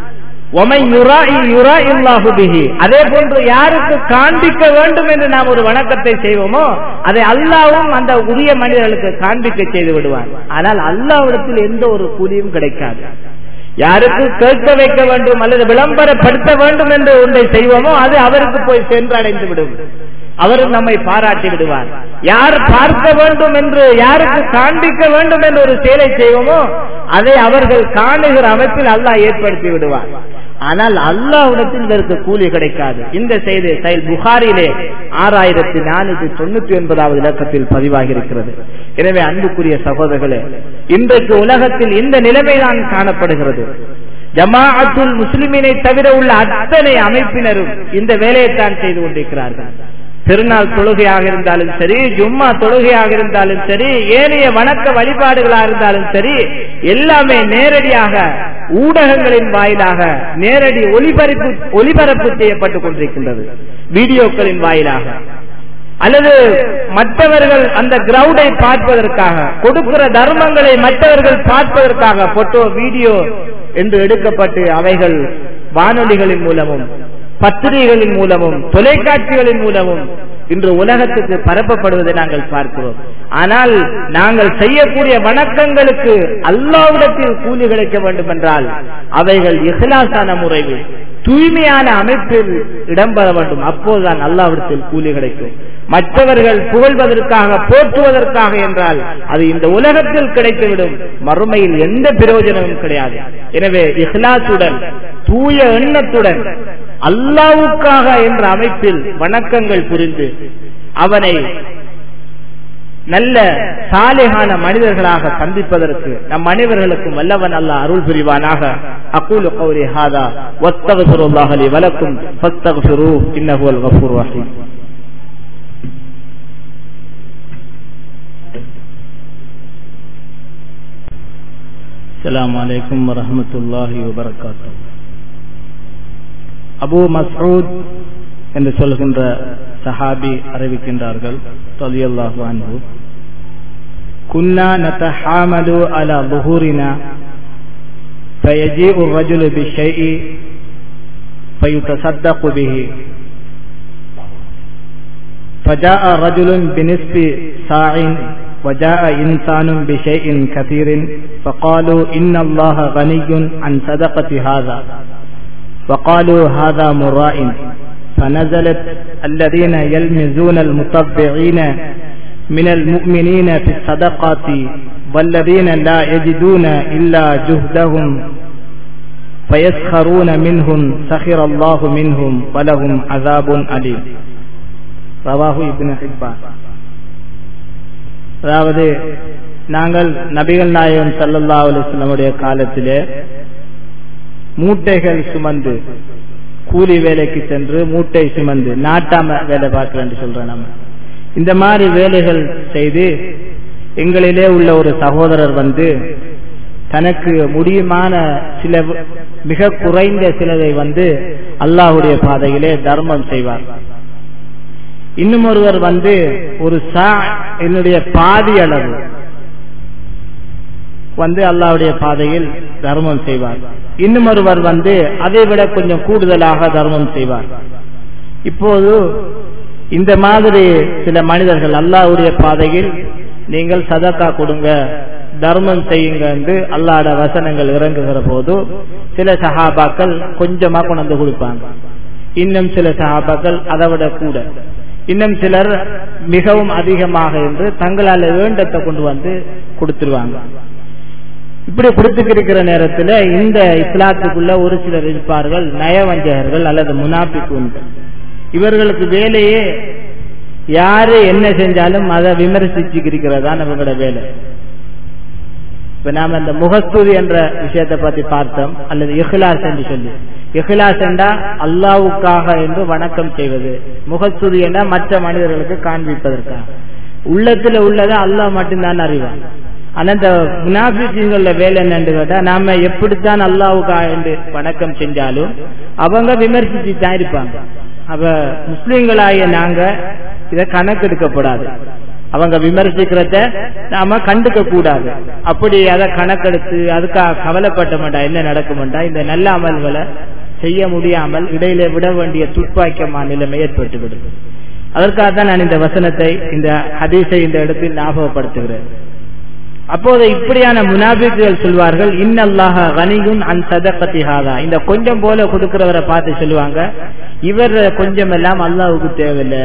அதே போன்று யாருக்கு காண்பிக்க வேண்டும் என்று நாம் ஒரு வணக்கத்தை செய்வோமோ அதை அல்லாவும் அந்த உரிய மனிதர்களுக்கு காண்பிக்க செய்து விடுவார் ஆனால் அல்லாவிடத்தில் எந்த ஒரு கூலியும் கிடைக்காது யாருக்கு கேட்க வைக்க வேண்டும் அல்லது விளம்பரப்படுத்த வேண்டும் என்று ஒன்றை செய்வோமோ அது அவருக்கு போய் சென்றடைந்து விடும் அவரும் நம்மை பாராட்டி விடுவார் யார் பார்க்க வேண்டும் என்று யாருக்கு காண்பிக்க வேண்டும் என்று ஒரு செயலை செய்வோமோ அதை அவர்கள் காணுகிற அமைப்பில் அல்லாஹ் ஏற்படுத்தி விடுவார் ஆனால் அல்லாவிடத்தில் இதற்கு கூலி கிடைக்காது இந்த செய்தி செயல் புகாரிலே ஆறாயிரத்தி நானூத்தி தொண்ணூத்தி ஒன்பதாவது இலக்கத்தில் பதிவாகி இருக்கிறது எனவே அன்புக்குரிய சகோதரர்களே இன்றைக்கு உலகத்தில் இந்த நிலைமைதான் காணப்படுகிறது ஜமாஅத்துல் முஸ்லிமினை தவிர உள்ள அத்தனை அமைப்பினரும் இந்த வேலையைத்தான் செய்து கொண்டிருக்கிறார்கள் திருநாள் தொழுகையாக இருந்தாலும் சரி ஜும்மா தொழுகையாக இருந்தாலும் சரி ஏனைய வணக்க வழிபாடுகளாக இருந்தாலும் சரி எல்லாமே நேரடியாக ஊடகங்களின் வாயிலாக நேரடி ஒளிபரப்பு ஒளிபரப்பு செய்யப்பட்டுக் கொண்டிருக்கின்றது வீடியோக்களின் வாயிலாக அல்லது மற்றவர்கள் அந்த கிரௌடை பார்ப்பதற்காக கொடுக்கிற தர்மங்களை மற்றவர்கள் பார்ப்பதற்காக போட்டோ வீடியோ என்று எடுக்கப்பட்டு அவைகள் வானொலிகளின் மூலமும் பத்திரிகைகளின் மூலமும் தொலைக்காட்சிகளின் மூலமும் இன்று உலகத்துக்கு பரப்பப்படுவதை நாங்கள் பார்க்கிறோம் ஆனால் நாங்கள் செய்யக்கூடிய வணக்கங்களுக்கு அல்லாவிடத்தில் கூலி கிடைக்க வேண்டும் என்றால் அவைகள் இஹ்லாசான முறையில் தூய்மையான அமைப்பில் இடம்பெற வேண்டும் அப்போதுதான் அல்லாவிடத்தில் கூலி கிடைக்கும் மற்றவர்கள் புகழ்வதற்காக போற்றுவதற்காக என்றால் அது இந்த உலகத்தில் கிடைத்துவிடும் மறுமையில் எந்த பிரயோஜனமும் கிடையாது எனவே இஹ்லாசுடன் தூய எண்ணத்துடன் அல்லாவுக்காக என்ற அமைப்பில் வணக்கங்கள் புரிந்து அவனை நல்ல சாலைகான மனிதர்களாக சந்திப்பதற்கு நம் அனைவர்களுக்கும் வல்லவன் அல்ல அருள் புரிவானாக அக்கூலு கௌரி ஹாதா வஸ்தகசுருல்லாஹ் லி வலக்கும் ஃபஸ்தக்ஃபிரு இன்னஹு அல் கஃபூர் ரஹீம் السلام عليكم ورحمة الله وبركاته அபு மசூத் என்று சொல்கின்ற சஹாபி அறிவிக்கின்றார்கள் தொலியல்லாஹு அன்பு كنا نتحامل على ظهورنا فيجيء الرجل بالشيء فيتصدق به فجاء رجل بنصف ساع وجاء إنسان بشيء كثير فقالوا إن الله غني عن صدقة هذا وقالوا هذا مراء فنزلت الذين يلمزون المطبعين من المؤمنين في الصدقات والذين لا يجدون إلا جهدهم فيسخرون منهم سخر الله منهم ولهم عذاب أليم رواه ابن حبان அதாவது நாங்கள் நபிகள் நாயகம் சல்லல்லா அலுவலமுடைய காலத்திலே மூட்டைகள் சுமந்து கூலி வேலைக்கு சென்று மூட்டை சுமந்து நாட்டாம வேலை பார்க்கிறேன் சொல்றோம் நம்ம இந்த மாதிரி வேலைகள் செய்து எங்களிலே உள்ள ஒரு சகோதரர் வந்து தனக்கு முடியுமான சில மிக குறைந்த சிலதை வந்து அல்லாஹுடைய பாதையிலே தர்மம் செய்வார் இன்னும் ஒருவர் வந்து ஒரு சா என்னுடைய பாதி அளவு வந்து அல்லாவுடைய பாதையில் தர்மம் செய்வார் இன்னும் ஒருவர் வந்து அதை விட கொஞ்சம் கூடுதலாக தர்மம் செய்வார் இப்போது இந்த மாதிரி சில மனிதர்கள் அல்லாஹ்வுடைய பாதையில் நீங்கள் சதக்கா கொடுங்க தர்மம் செய்யுங்க என்று அல்லாட வசனங்கள் இறங்குகிற போது சில சஹாபாக்கள் கொஞ்சமா கொண்டு வந்து கொடுப்பாங்க இன்னும் சில சஹாபாக்கள் அதை விட கூட இன்னும் சிலர் மிகவும் அதிகமாக என்று தங்களால் வேண்டத்தை கொண்டு வந்து கொடுத்துருவாங்க இப்படி கொடுத்துக்கிருக்கிற நேரத்தில் இந்த இஸ்லாத்துக்குள்ள ஒரு சிலர் இருப்பார்கள் நயவஞ்சகர்கள் அல்லது முனாபிக்குண்டு இவர்களுக்கு வேலையே யாரு என்ன செஞ்சாலும் அதை விமர்சிச்சுக்கிறதா நம்மளோட வேலை இப்ப நாம இந்த முகஸ்துதி என்ற விஷயத்தை பத்தி பார்த்தோம் அல்லது இஹ்லாஸ் என்று சொல்லி இஹ்லாஸ் என்றா அல்லாவுக்காக என்று வணக்கம் செய்வது முகஸ்துதி என்றா மற்ற மனிதர்களுக்கு காண்பிப்பதற்காக உள்ளத்துல உள்ளதை அல்லாஹ் மட்டும்தான் அறிவான் ஆனா இந்த முனாபிக்கங்கள வேலை என்னன்னு கேட்டா நாம எப்படித்தான் அல்லாவுக்காக என்று வணக்கம் செஞ்சாலும் அவங்க விமர்சிச்சு தான் இருப்பாங்க அப்ப முஸ்லீம்களாகிய நாங்க இதை கணக்கெடுக்கப்படாது அவங்க விமர்சிக்கிறத நாம கண்டுக்க கூடாது அப்படி அதை கணக்கெடுத்து அதுக்காக கவலைப்பட்ட மாட்டா என்ன நடக்குமெண்டா இந்த நல்ல அமல்களை செய்ய முடியாமல் இடையில விட வேண்டிய துப்பாக்கியமான நிலைமை ஏற்பட்டு விடுது அதற்காக தான் நான் இந்த வசனத்தை இந்த ஹதீஸை இந்த இடத்தில் ஞாபகப்படுத்துகிறேன் அப்போது இப்படியான முனாபிக்குகள் சொல்வார்கள் இன்னல்லாஹ கனியும் அன் சதகத்திஹாதா இந்த கொஞ்சம் போல கொடுக்கிறவரை பார்த்து சொல்லுவாங்க இவர் கொஞ்சம் எல்லாம் அல்லாவுக்கு தேவையில்லை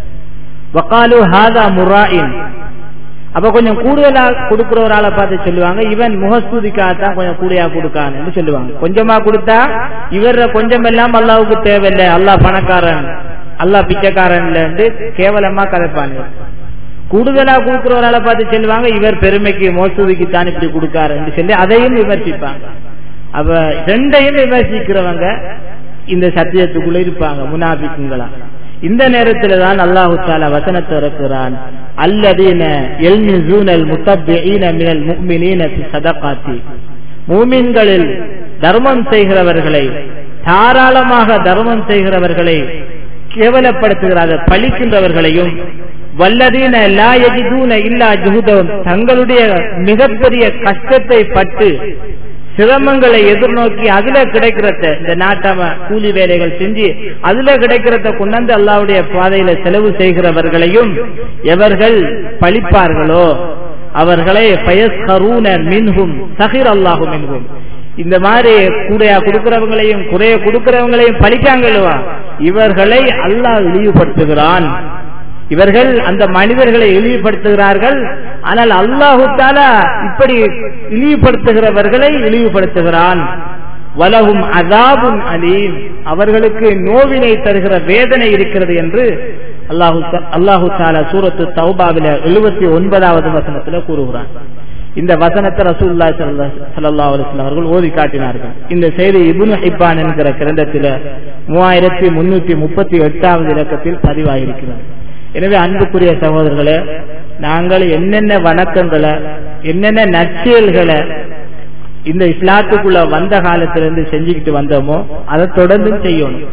வக்காலு ஹாதா முராயின் அப்ப கொஞ்சம் கூடுதலா கொடுக்கிற ஒரு ஆளை பார்த்து சொல்லுவாங்க இவன் முகஸ்துதிக்காகத்தான் கொஞ்சம் கூடையா கொடுக்கான்னு சொல்லுவாங்க கொஞ்சமா கொடுத்தா இவர் கொஞ்சம் எல்லாம் அல்லாவுக்கு தேவையில்லை அல்லாஹ் பணக்காரன் அல்லாஹ் பிச்சைக்காரன் கேவலமா கதைப்பாங்க கூடுதலா கொடுக்கிற ஒரு ஆளை பார்த்து சொல்லுவாங்க இவர் பெருமைக்கு மோசூதிக்கு தான் இப்படி கொடுக்காருன்னு சொல்லி அதையும் விமர்சிப்பாங்க அப்ப ரெண்டையும் விமர்சிக்கிறவங்க இந்த சத்தியத்துக்குள்ள இருப்பாங்க முனாபிக்குங்களா இந்த நேரத்தில் தான் அல்லாஹு தாலா வசனத்தை இறக்குறான் அல்லதீன எல்மிசூனல் முத்தப்பீன மினல் முக்மினீன சதகாத்தி மூமின்களில் தர்மம் செய்கிறவர்களை தாராளமாக தர்மம் செய்கிறவர்களை கேவலப்படுத்துகிறார்கள் பழிக்கின்றவர்களையும் வல்லதீன லா யஜிதூன இல்லா ஜுகுதம் தங்களுடைய மிகப்பெரிய கஷ்டத்தை பட்டு சிரமங்களை எதிர்நோக்கி அதுல கிடைக்கிறத இந்த நாட்டாம கூலி வேலைகள் செஞ்சு அதுல கிடைக்கிறத கொண்டாந்து அல்லாவுடைய பாதையில செலவு செய்கிறவர்களையும் எவர்கள் பழிப்பார்களோ அவர்களை பயஸ்கரூன மின்ஹும் சஹிர் அல்லாஹு மின்ஹும் இந்த மாதிரி கூடையா கொடுக்கிறவங்களையும் குறைய கொடுக்கிறவங்களையும் பழிக்காங்கல்வா இவர்களை அல்லாஹ் இழிவுபடுத்துகிறான் இவர்கள் அந்த மனிதர்களை இழிவுபடுத்துகிறார்கள் ஆனால் அல்லாஹு தாலா இப்படி இழிவுபடுத்துகிறவர்களை இழிவுபடுத்துகிறான் வலகும் அதாபும் அலீம் அவர்களுக்கு நோவினை தருகிற வேதனை இருக்கிறது என்று அல்லாஹு அல்லாஹு தாலா சூரத்து தௌபாவில எழுபத்தி ஒன்பதாவது வசனத்துல கூறுகிறான் இந்த வசனத்தை ரசூல்லா சல்லா அலுவலம் அவர்கள் ஓதி காட்டினார்கள் இந்த செய்தி இபுனு ஹிப்பான் என்கிற கிரந்தத்தில மூவாயிரத்தி முன்னூத்தி முப்பத்தி எட்டாவது இலக்கத்தில் பதிவாகியிருக்கிறது எனவே அன்புக்குரிய சகோதரர்களே நாங்கள் என்னென்ன வணக்கங்களை என்னென்ன நற்செயல்களை இந்த இஸ்லாத்துக்குள்ள வந்த காலத்திலிருந்து செஞ்சுக்கிட்டு வந்தோமோ அதை தொடர்ந்து செய்யணும்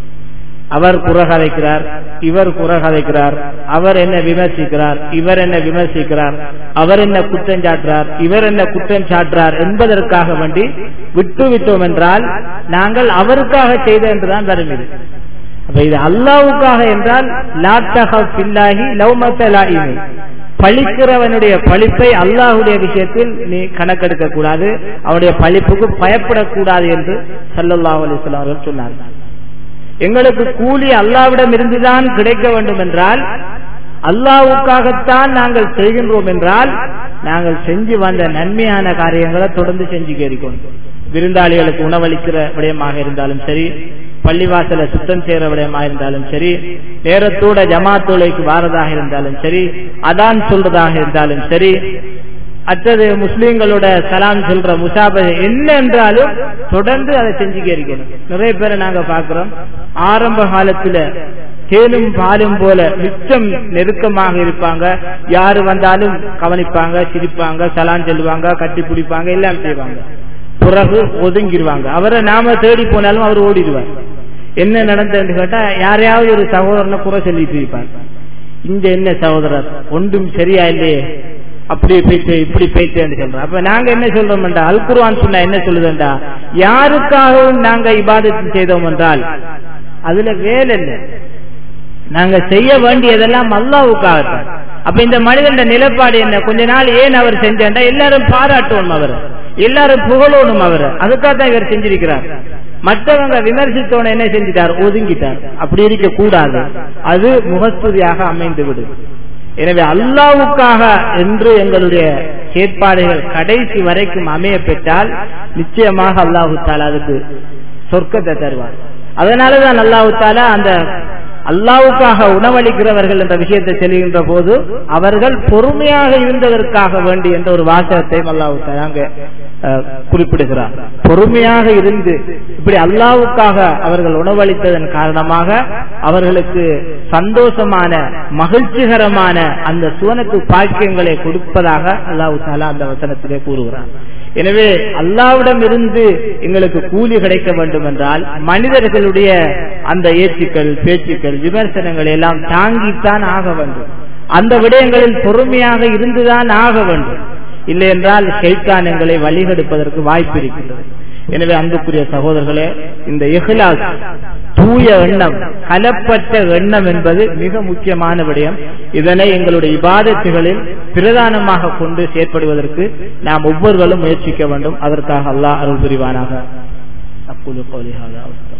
அவர் குறகதைக்கிறார் இவர் குறகதைக்கிறார் அவர் என்ன விமர்சிக்கிறார் இவர் என்ன விமர்சிக்கிறார் அவர் என்ன குற்றம் சாட்டுறார் இவர் என்ன குற்றம் சாட்டுறார் என்பதற்காக வேண்டி விட்டு விட்டோம் என்றால் நாங்கள் அவருக்காக செய்த என்றுதான் வரும் இது அப்ப இது அல்லாவுக்காக என்றால் லாத்தகி லவ்மத்தலாயினி பழிக்கிறவனுடைய பழிப்பை அல்லாஹுடைய விஷயத்தில் நீ கணக்கெடுக்க கூடாது அவனுடைய பழிப்புக்கு பயப்படக்கூடாது என்று சல்லல்லாஹ் அலிஸ்லாம் அவர்கள் சொன்னார்கள் எங்களுக்கு கூலி அல்லாவிடம் இருந்துதான் கிடைக்க வேண்டும் என்றால் அல்லாவுக்காகத்தான் நாங்கள் செய்கின்றோம் என்றால் நாங்கள் செஞ்சு வந்த நன்மையான காரியங்களை தொடர்ந்து செஞ்சு கேட்கணும் விருந்தாளிகளுக்கு உணவளிக்கிற விடயமாக இருந்தாலும் சரி பள்ளிவாசல சுத்தம் செய்யற விடயமா இருந்தாலும் சரி நேரத்தோட ஜமாத்தோலைக்கு வாரதாக இருந்தாலும் சரி அதான் சொல்றதாக இருந்தாலும் சரி அடுத்தது முஸ்லீம்களோட சலாம் சொல்ற முசாப என்ன என்றாலும் தொடர்ந்து அதை செஞ்சுக்க இருக்கணும் நிறைய பேரை நாங்க பாக்குறோம் ஆரம்ப காலத்துல தேனும் பாலும் போல மிச்சம் நெருக்கமாக இருப்பாங்க யாரு வந்தாலும் கவனிப்பாங்க சிரிப்பாங்க சலான் சொல்லுவாங்க கட்டி பிடிப்பாங்க எல்லாம் செய்வாங்க பிறகு ஒதுங்கிடுவாங்க அவரை நாம தேடி போனாலும் அவர் ஓடிடுவார் என்ன நடந்ததுன்னு கேட்டா யாரையாவது ஒரு சகோதரனை குறை சொல்லிட்டு இருப்பார் இந்த என்ன சகோதரர் ஒன்றும் சரியா இல்லையே அப்படி போயிட்டு இப்படி போயிட்டு சொல்றோம் அப்ப நாங்க என்ன சொல்றோம்டா அல் குர்ஆன் சொன்னா என்ன சொல்லுதுண்டா யாருக்காகவும் நாங்க இபாதத்து செய்தோம் என்றால் அதுல வேலை இல்லை நாங்க செய்ய வேண்டியதெல்லாம் அல்லாவுக்காகத்தான் அப்ப இந்த மனிதன் நிலைப்பாடு என்ன கொஞ்ச நாள் ஏன் அவர் செஞ்சா எல்லாரும் பாராட்டணும் அவர் எல்லாரும் புகழணும் அவர் அதுக்காக தான் இவர் செஞ்சிருக்கிறார் மற்றவங்க விமர்சித்தவன என்ன செஞ்சிட்டார் ஒதுங்கிட்டார் அப்படி இருக்க கூடாது அது முகஸ்துதியாக அமைந்து விடும் எனவே அல்லாவுக்காக என்று எங்களுடைய செயற்பாடுகள் கடைசி வரைக்கும் அமைய பெற்றால் நிச்சயமாக அல்லாஹு தாலா அதுக்கு சொர்க்கத்தை தருவார் அதனாலதான் அல்லாஹு தாலா அந்த அல்லாவுக்காக உணவளிக்கிறவர்கள் என்ற விஷயத்தை செல்கின்ற போது அவர்கள் பொறுமையாக இருந்ததற்காக வேண்டி என்ற ஒரு வாசகத்தை அல்லாஹு தாலா அங்க குறிப்பிடுகிறார் பொறுமையாக இருந்து இப்படி அல்லாவுக்காக அவர்கள் உணவளித்ததன் காரணமாக அவர்களுக்கு சந்தோஷமான மகிழ்ச்சிகரமான அந்த சுவனத்து பாக்கியங்களை கொடுப்பதாக அல்லாஹு தாலா அந்த வசனத்திலே கூறுகிறார் எனவே அல்லாவிடம் இருந்து எங்களுக்கு கூலி கிடைக்க வேண்டும் என்றால் மனிதர்களுடைய அந்த ஏச்சுக்கள் பேச்சுக்கள் விமர்சனங்கள் எல்லாம் தாங்கித்தான் ஆக வேண்டும் அந்த விடயங்களில் பொறுமையாக இருந்துதான் ஆக வேண்டும் இல்லை என்றால் ஷைத்தான் எங்களை வழிகெடுப்பதற்கு வாய்ப்பு இருக்கின்றது எனவே அன்புக்குரிய சகோதரர்களே இந்த இஹ்லாஸ் தூய எண்ணம் கலப்பற்ற எண்ணம் என்பது மிக முக்கியமான விடயம் இதனை எங்களுடைய இபாதத்துகளில் பிரதானமாக கொண்டு செயற்படுவதற்கு நாம் ஒவ்வொருவரும் முயற்சிக்க வேண்டும் அதற்காக அல்லாஹ் அருள் புரிவானாக அக்குழு